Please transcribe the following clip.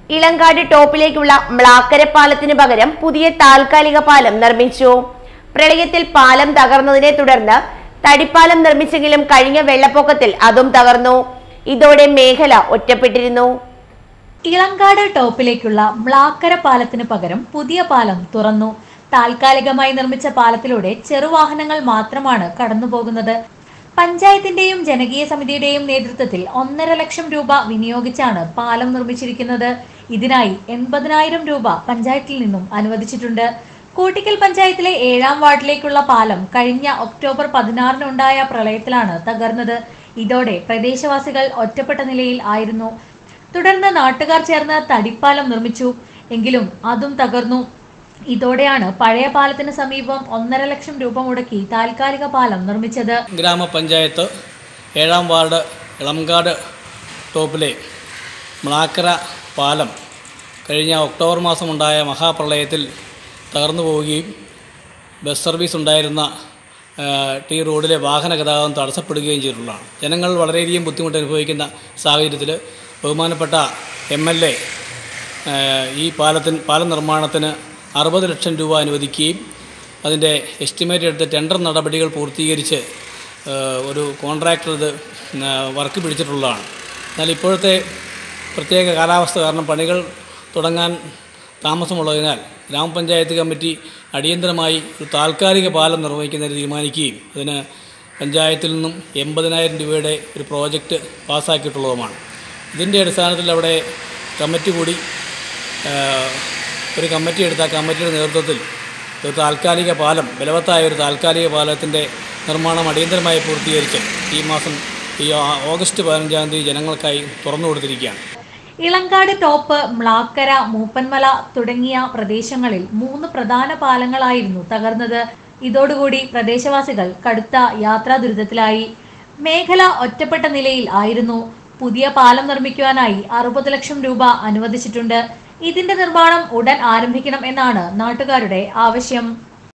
ഇളങ്കാട് ടോപ്പിലേക്കുള്ള മ്ലാക്കര പാലത്തിന് പകരം പുതിയ താൽക്കാലിക പാലം നിർമ്മിച്ചു പ്രളയത്തിൽ പാലം തകർന്നതിനെ തുടർന്ന് തടിപ്പാലം നിർമ്മിച്ചെങ്കിലും കഴിഞ്ഞ വെള്ളപ്പൊക്കത്തിൽ അതും തകർന്നു ഇതോടെ മേഖല ഒറ്റപ്പെട്ടിരുന്നു ഇളങ്കാട് ടോപ്പിലേക്കുള്ള മ്ലാക്കര പാലത്തിന് പകരം പുതിയ പാലം തുറന്നു താൽക്കാലികമായി നിർമ്മിച്ച പാലത്തിലൂടെ ചെറുവാഹനങ്ങൾ മാത്രമാണ് കടന്നുപോകുന്നത് പഞ്ചായത്തിന്റെയും ജനകീയ സമിതിയുടെയും നേതൃത്വത്തിൽ ഒന്നര ലക്ഷം രൂപ വിനിയോഗിച്ചാണ് പാലം നിർമ്മിച്ചിരിക്കുന്നത് ഇതിനായി എൺപതിനായിരം രൂപ പഞ്ചായത്തിൽ നിന്നും അനുവദിച്ചിട്ടുണ്ട് കൂട്ടിക്കൽ പഞ്ചായത്തിലെ ഏഴാം വാർഡിലേക്കുള്ള പാലം കഴിഞ്ഞ ഒക്ടോബർ പതിനാറിനുണ്ടായ പ്രളയത്തിലാണ് തകർന്നത് ഇതോടെ പ്രദേശവാസികൾ ഒറ്റപ്പെട്ട നിലയിൽ ആയിരുന്നു തുടർന്ന് നാട്ടുകാർ ചേർന്ന് തടിപ്പാലം നിർമ്മിച്ചു എങ്കിലും അതും തകർന്നു ഇതോടെയാണ് പഴയ പാലത്തിന് സമീപം ഒന്നര ലക്ഷം രൂപ മുടക്കി താൽക്കാലിക പാലം നിർമ്മിച്ചത് ഗ്രാമപഞ്ചായത്ത് ഏഴാം വാർഡ് ഇളംകാട് ടോപ്പിലെ മ്ലാക്കര പാലം കഴിഞ്ഞ ഒക്ടോബർ മാസമുണ്ടായ മഹാപ്രളയത്തിൽ തകർന്നു പോവുകയും ബസ് സർവീസ് ഉണ്ടായിരുന്ന ആ, ടി റോഡിലെ വാഹന ഗതാഗതം തടസ്സപ്പെടുകയും ചെയ്തിട്ടുള്ളതാണ് ജനങ്ങൾ വളരെയധികം ബുദ്ധിമുട്ട് അനുഭവിക്കുന്ന സാഹചര്യത്തിൽ ബഹുമാനപ്പെട്ട എം എൽ എ ഈ പാലത്തിന് പാലം നിർമ്മാണത്തിന് അറുപത് ലക്ഷം രൂപ അനുവദിക്കുകയും അതിൻ്റെ എസ്റ്റിമേറ്റ് എടുത്ത് ടെൻഡർ നടപടികൾ പൂർത്തീകരിച്ച് ആ, ഒരു കോൺട്രാക്ടർ ഇത് ആ, വർക്ക് പിടിച്ചിട്ടുള്ളതാണ് എന്നാൽ ഇപ്പോഴത്തെ പ്രത്യേക കാലാവസ്ഥ കാരണം പണികൾ തുടങ്ങാൻ താമസമുള്ളതിനാൽ ഗ്രാമപഞ്ചായത്ത് കമ്മിറ്റി അടിയന്തരമായി ഒരു താൽക്കാലിക പാലം നിർവഹിക്കുന്നതിന് തീരുമാനിക്കുകയും അതിന് പഞ്ചായത്തിൽ നിന്നും എൺപതിനായിരം രൂപയുടെ ഒരു പ്രോജക്റ്റ് പാസ്സാക്കിയിട്ടുള്ളതുമാണ് ഇതിൻ്റെ അടിസ്ഥാനത്തിൽ അവിടെ കമ്മിറ്റി കൂടി ആ, ഒരു കമ്മിറ്റി എടുത്ത ആ കമ്മിറ്റിയുടെ നേതൃത്വത്തിൽ ഒരു താൽക്കാലിക പാലം ബലവത്തായ ഒരു താൽക്കാലിക പാലത്തിൻ്റെ നിർമ്മാണം അടിയന്തരമായി പൂർത്തീകരിച്ച് ഈ മാസം ഈ ആ- ഓഗസ്റ്റ് പതിനഞ്ചാം തീയതി ജനങ്ങൾക്കായി തുറന്നു കൊടുത്തിരിക്കുകയാണ് ഇളങ്കാട് ടോപ്പ് മ്ലാക്കര മൂപ്പൻമല തുടങ്ങിയ പ്രദേശങ്ങളിൽ മൂന്ന് പ്രധാന പാലങ്ങളായിരുന്നു തകർന്നത് ഇതോടുകൂടി പ്രദേശവാസികൾ കടുത്ത യാത്രാ ദുരിതത്തിലായി മേഖല ഒറ്റപ്പെട്ട നിലയിൽ ആയിരുന്നു പുതിയ പാലം നിർമ്മിക്കുവാനായി അറുപത് ലക്ഷം രൂപ അനുവദിച്ചിട്ടുണ്ട് ഇതിന്റെ നിർമ്മാണം ഉടൻ ആരംഭിക്കണം എന്നാണ് നാട്ടുകാരുടെ ആവശ്യം